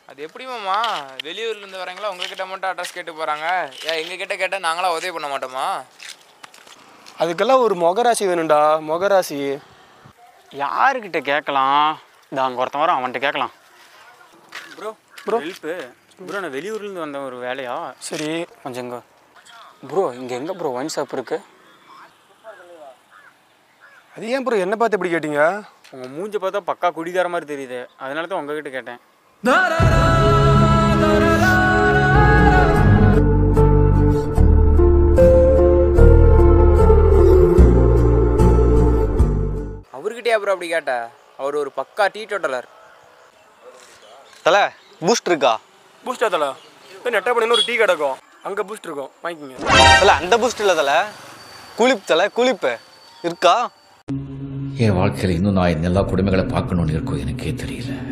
அது எப்படி மாமா வெளியூர்லேருந்து வரீங்களா உங்ககிட்ட மட்டும் அட்ரஸ் கேட்டு போகிறாங்க ஏன் எங்ககிட்ட கேட்டால் நாங்களாம் உதவி பண்ண மாட்டோமா அதுக்கெல்லாம் ஒரு முகராசி வேணும்டா முகராசி யாருக்கிட்ட கேட்கலாம் இந்த அங்கே ஒருத்தன் வரும் அவன்கிட்ட கேட்கலாம் ப்ரோ ப்ரோ ஹெல்ப்பு ப்ரோ நான் வெளியூர்லேருந்து வந்த ஒரு வேலையா சரி கொஞ்சம் இங்கே ப்ரோ இங்கே எங்கே ப்ரோ ஒயின் ஷாப் இருக்குது அது ஏன் ப்ரோ என்ன பார்த்து எப்படி கேட்டீங்க உங்கள் மூஞ்ச பார்த்தா பக்கா குடிகார மாதிரி தெரியுது அதனால தான் உங்ககிட்ட கேட்டேன் அவர்கிட்டயா ப்ரோ அப்படி கேட்ட அவர் ஒரு பக்கா டீ டோட்டலர் தல பூஸ்ட் இருக்கா பூஸ்டா தலை இப்போ நெட்டை பண்ணி ஒரு டீ கிடக்கும் அங்கே பூஸ்ட் இருக்கும் வாங்கிக்கோங்க தல அந்த பூஸ்ட் இல்லை தல குளிப் தல குளிப்பு இருக்கா என் வாழ்க்கையில் இன்னும் நான் இந்த எல்லா கொடுமைகளை பார்க்கணும்னு இருக்கோ எனக்கே தெரியல